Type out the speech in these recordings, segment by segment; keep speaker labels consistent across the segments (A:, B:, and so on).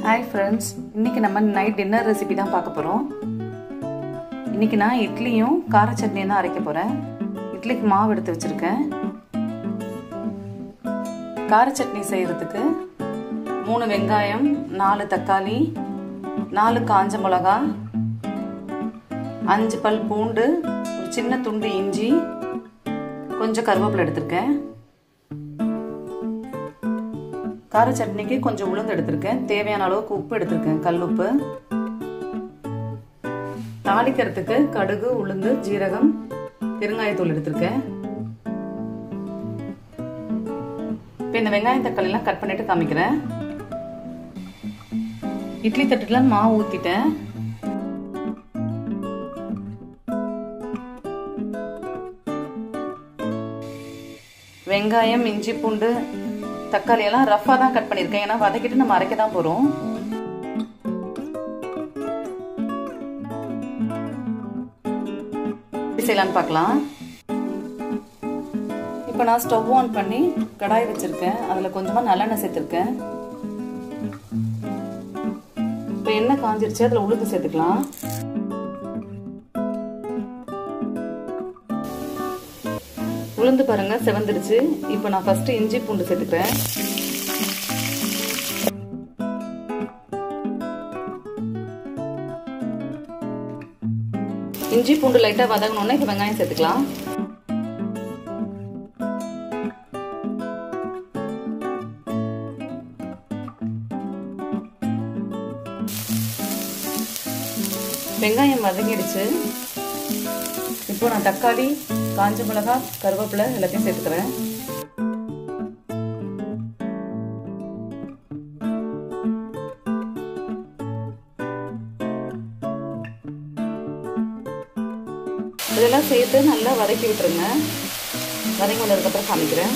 A: hi friends இன்னைக்கு நம்ம night dinner recipe தான் பார்க்க போகிறோம் இன்னைக்கு நான் இட்லியும் கார சட்னியும் தான் அரைக்க போகிறேன் இட்லிக்கு மாவு எடுத்து வச்சுருக்கேன் கார சட்னி செய்கிறதுக்கு மூணு வெங்காயம் நாலு தக்காளி நாலு காஞ்ச மிளகா அஞ்சு பல் பூண்டு ஒரு சின்ன துண்டு இஞ்சி கொஞ்சம் கருவேப்பிலை எடுத்திருக்கேன் கார சட்னிக்கு கொஞ்சம் உளுந்து எடுத்திருக்கேன் தேவையான அளவுக்கு உப்பு எடுத்திருக்கேன் கல் உப்பு தாளிக்கிறதுக்கு கடுகு உளுந்து ஜீரகம் பெருங்காயத்தூள் எடுத்திருக்கேன் இப்போ இந்த வெங்காயம் தக்காளி எல்லாம் கட் பண்ணிட்டு காமிக்கிறேன் இட்லி தட்டுல மாவு ஊத்திட்டேன் வெங்காயம் இஞ்சி பூண்டு தக்காளி எல்லாம் ரஃபா தான் கட் பண்ணிருக்கேன் ஏன்னா வதக்கிட்டு நம்ம அரைக்க தான் போறோம் செய்யலான்னு பார்க்கலாம் இப்போ நான் ஸ்டவ் ஆன் பண்ணி கடாய் வச்சிருக்கேன் அதில் கொஞ்சமாக நல்லெண்ணெய் சேர்த்துருக்கேன் இப்போ எண்ணெய் காஞ்சிருச்சு அதில் உளுந்து சேர்த்துக்கலாம் உளுந்து பாருங்க செவந்துருச்சு இப்போ நான் ஃபர்ஸ்ட் இஞ்சி பூண்டு சேர்த்துக்கிறேன் இஞ்சி பூண்டு லைட்டா வதங்கணும்னா இப்போ வெங்காயம் சேர்த்துக்கலாம் வெங்காயம் வதங்கிடுச்சு இப்போ நான் தக்காளி காஞ்ச மிளகா கருவேப்பிலை எல்லாத்தையும் சேர்த்துக்கிறேன் இதெல்லாம் சேர்த்து நல்லா வதக்கி விட்டுருங்க வதங்கி வந்ததுக்கப்புறம் காமிக்கிறேன்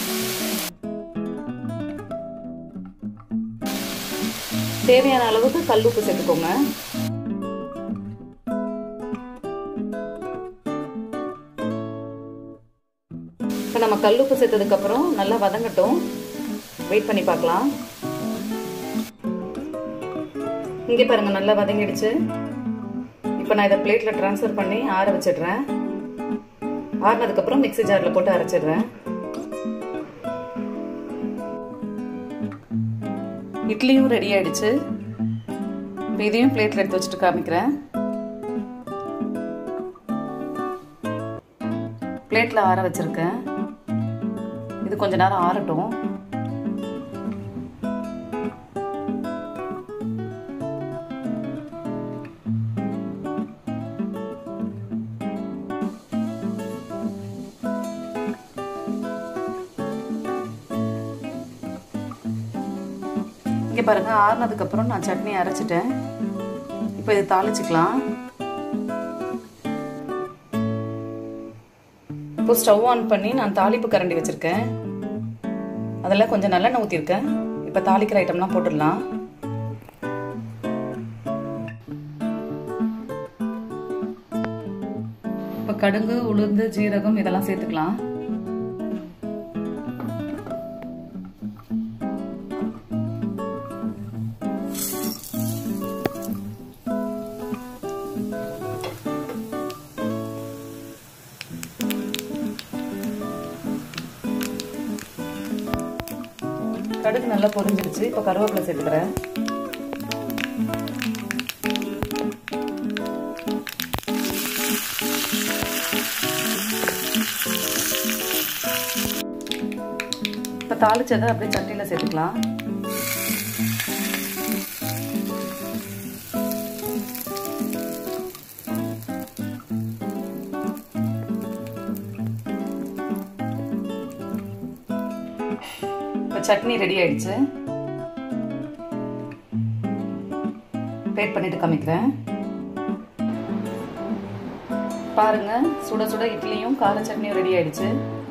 A: தேவையான அளவுக்கு கல் உப்பு சேர்த்துக்கோங்க இப்போ நம்ம கல்லுப்பு சேர்த்ததுக்கப்புறம் நல்லா வதங்கட்டும் வெயிட் பண்ணி பார்க்கலாம் இங்கே பாருங்க நல்லா வதங்கிடுச்சு இப்போ நான் இதை பிளேட்டில் ட்ரான்ஸ்ஃபர் பண்ணி ஆற வச்சிடுறேன் ஆறினதுக்கப்புறம் மிக்சி ஜாரில் போட்டு அரைச்சிடுறேன் இட்லியும் ரெடி ஆயிடுச்சு இப்போ இதையும் பிளேட்டில் எடுத்து வச்சுட்டு காமிக்கிறேன் பிளேட்டில் ஆற வச்சுருக்கேன் இது கொஞ்ச நேரம் ஆறட்டும் இங்கே பாருங்க ஆறுனதுக்கப்புறம் நான் சட்னி அரைச்சிட்டேன் இப்போ இதை தாளிச்சுக்கலாம் இப்போ ஸ்டவ் ஆன் பண்ணி நான் தாளிப்பு கரண்டி வச்சுருக்கேன் அதில் கொஞ்சம் நல்லெண்ணெய் ஊற்றிருக்கேன் இப்போ தாளிக்கிற ஐட்டம்லாம் போட்டுடலாம் இப்போ கடுகு உளுந்து ஜீரகம் இதெல்லாம் சேர்த்துக்கலாம் கடுகு நல்லா பொரிஞ்சிருச்சு இப்போ கருவேப்பிலை சேர்த்துக்கிறேன் இப்போ தாளிச்சதை அப்படியே சட்டியில் சேர்த்துக்கலாம் இப்போ சட்னி ரெடி ஆயிடுச்சு பிளேட் பண்ணிட்டு காமிக்கிறேன் பாருங்க சுட சுட இட்லியும் கார சட்னியும் ரெடி ஆயிடுச்சு